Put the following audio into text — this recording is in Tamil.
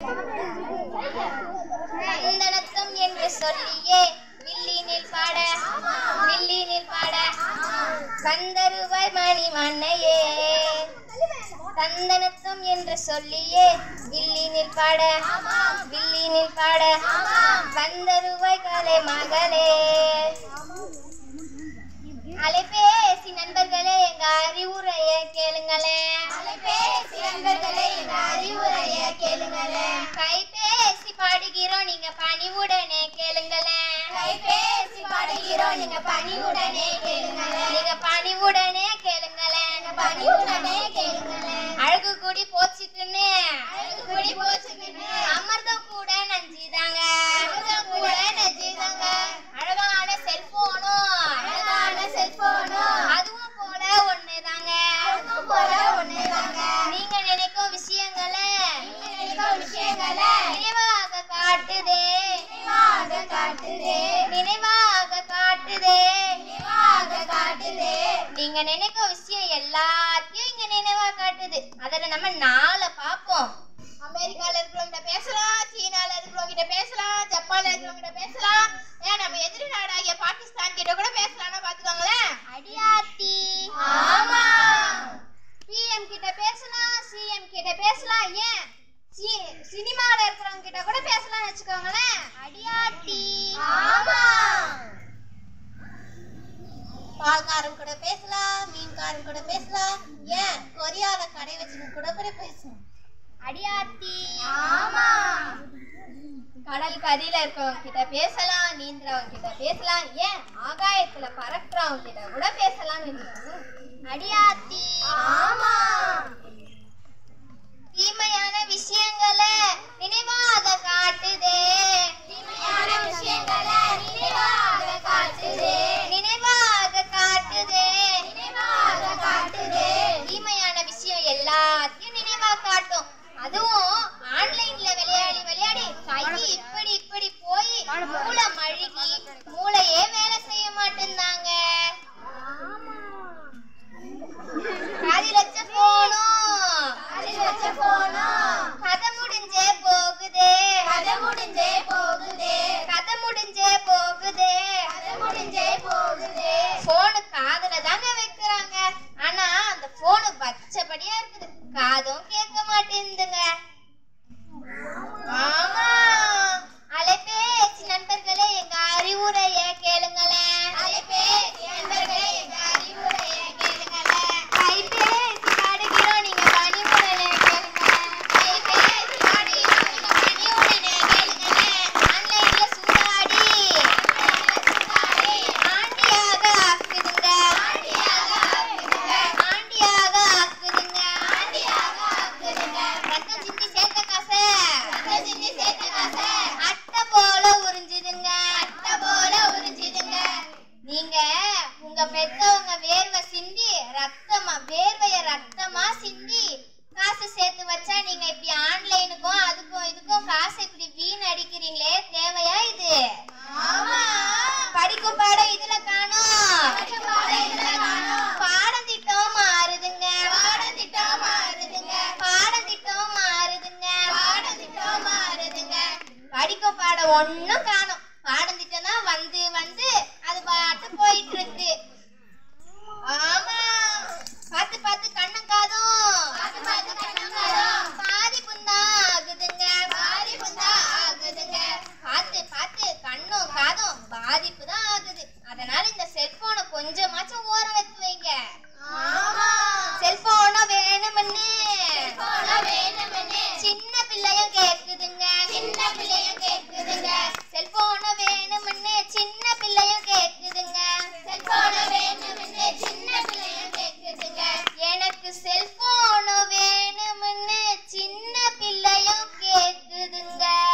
நந்தனத்தம் என்று சொல்லியே வில்லினில் பாட வில்லினில் பாட வந்தருவாய் மணி மன்னையே தந்தனத்தம் என்று சொல்லியே வில்லினில் பாட வில்லினில் பாட வந்தருவாய் கலை மகளே அலைபேசி நண்பர்களே எங்க அறிவுரைய கேளுங்களேன் அலைபேசி நண்பர்களே எங்க அறிவுரைய கேளுங்களேன் கைபேசி பாடுகிறோம் நீங்க பணிவுடனே கேளுங்களேன் கைபேசி பாடுகிறோம் நீங்க பணிவுடனே கேளுங்களேன் நீங்க பணிவுடனே கேளுங்களேன் பணிவுடனே கேளுங்களேன் அழகு கூடி போச்சுக்குன்னு அழகு கூடி போச்சுக்குன்னு அமிர்தம் கூட நஞ்சுதாங்க அமிர்தம் கூட நஞ்சுதாங்க அழகான செல்போனும் அழகான செல்போனும் அதுவும் போல ஒண்ணுதாங்க அதுவும் போல ஒண்ணுதாங்க நீங்க நினைக்கும் விஷயங்களை நீங்க நினைக்கும் விஷயங்களை நினைவாக காட்டுதே நினைவாக காட்டுதே நினைவாக காட்டுதே நினைவாக காட்டுதே நீங்க நினைக்கும் விஷயம் எல்லாத்தையும் இங்க நினைவா காட்டுது அதுல நம்ம நாளை பார்ப்போம் அமெரிக்கால இருக்கிறவங்க பேசலாம் சீனால இருக்கிறவங்க கிட்ட பேசலாம் ஜப்பான்ல இருக்கிறவங்க கிட்ட பேசலாம் ஏன் நம்ம எதிரி நாடாகிய பாகிஸ்தான் கிட்ட கூட பேசலாம்னா பாத்துக்கோங்களேன் அடியாத்தி ஆமா பிஎம் கிட்ட பேசலாம் சிஎம் கிட்ட பேசலாம் ஏன் சி- சினிமால இருக்கிறவங்க கிட்ட கூட பேசலாம்னு வச்சுக்கோங்களேன் அடியாத்தி ஆமா பால்காரன் கூட பேசலாம் மீன்காரன் கூட பேசலாம் ஏன் கொரியால கடை வச்சுன்னு கூட கூட பேசலாம் அடியாத்தி ஆமா கடல் கதியில இருக்கவங்க கிட்ட பேசலாம் நீந்துறவங்க கிட்ட பேசலாம் ஏன் ஆகாயத்துல பறக்குறவங்க கிட்ட கூட பேசலாம் அடியாத்தி ஆமா தீமையான விஷயங்களை நினைவாக காட்டுதே தீமையான விஷயங்களை நினைவாக காட்டுதே நினைவாக காட்டுதே நினைவாக காட்டுதே தீமையான விஷயம் எல்லாத்தையும் நினைவாக காட்டும் அதுவும் ஆன்லைன்ல விளையாடி விளையாடி கை இப்படி இப்படி போய் மூளை மழுகி மூளையே வேலை செய்ய மாட்டேந்தாங்க காதி வச்ச போனோம் காதி வச்ச போனோம் கதை முடிஞ்சே போகுதே கதை முடிஞ்சே போகுதே கதை முடிஞ்சே போகுதே கதை முடிஞ்சே போகுதே போனு காதுல தாங்க வைக்கிறாங்க ஆனா அந்த போனு பச்சைப்படியா இருக்குது காதும் கேட்க மாட்டேங்குதுங்க ஆமா அலைபேசி நண்பர்களே எங்க அறிவுரைய கேளுங்களேன் அலைபேசி நண்பர்களே எங்க அறிவுரைய கேளுங்களேன் கைபேசி பாடுகிறோம் நீங்க பணிவுடனே கேளுங்களேன் கைபேசி பாடுகிறோம் நீங்க பணிவுடனே கேளுங்களேன் ஆன்லைன்ல சூதாடி ஆண்டியாக ஆக்குதுங்க ஆண்டியாக ஆக்குதுங்க ஆண்டியாக ஆக்குதுங்க ஆண்டியாக ஆக்குதுங்க ரத்தம் சிந்தி சேர்த்த காசை ரத்தம் சிந்தி சேர்த்த காசை அட்டை போல உறிஞ்சுதுங்க அட்டை போல உறிஞ்சுதுங்க நீங்க உங்க பெத்தவங்க வேர்வை சிந்தி ரத்தமா வேர்வைய ரத்தமா சிந்தி காசு சேர்த்து வச்சா நீங்க இப்படி ஆன்லைனுக்கும் அதுக்கும் இதுக்கும் காசு இப்படி வீண் அடிக்கிறீங்களே தேவையா இது ஆமா படிக்கும் பாடம் இதுல காணோம் பாடம் திட்டம் மாறுதுங்க பாடம் திட்டம் மாறுதுங்க பாடம் திட்டம் மாறுதுங்க பாடம் திட்டம் மாறுதுங்க படிக்கும் பாடம் ஒண்ணும் காணோம் பாடம் திட்டம் தான் வந்து வந்து அது பாட்டு போயிட்டு இருக்கு ஆமா பார்த்து பார்த்து கண்ணும் காதும் பார்த்து பார்த்து கண்ணும் காதும் பாதிப்பும் தான் ஆகுதுங்க பாதிப்பும் தான் ஆகுதுங்க பார்த்து பார்த்து கண்ணும் காதும் பாதிப்பு தான் ஆகுது அதனால இந்த செல்போனை கொஞ்சமாச்சும் ஓரம் வைத்து வைங்க ஆமா செல்போனை வேணும்னு வேணும்னு சின்ன பிள்ளையும் கேக்குதுங்க சின்ன பிள்ளையும் கேக்குதுங்க செல்போனை வேணும்னு சின்ன பிள்ளையும் கேக்குதுங்க செல்போனை வேணும்னு சின்ன பிள்ளையும் கேக்குதுங்க எனக்கு செல்போனை வேணும்னு சின்ன பிள்ளையும் கேக்குதுங்க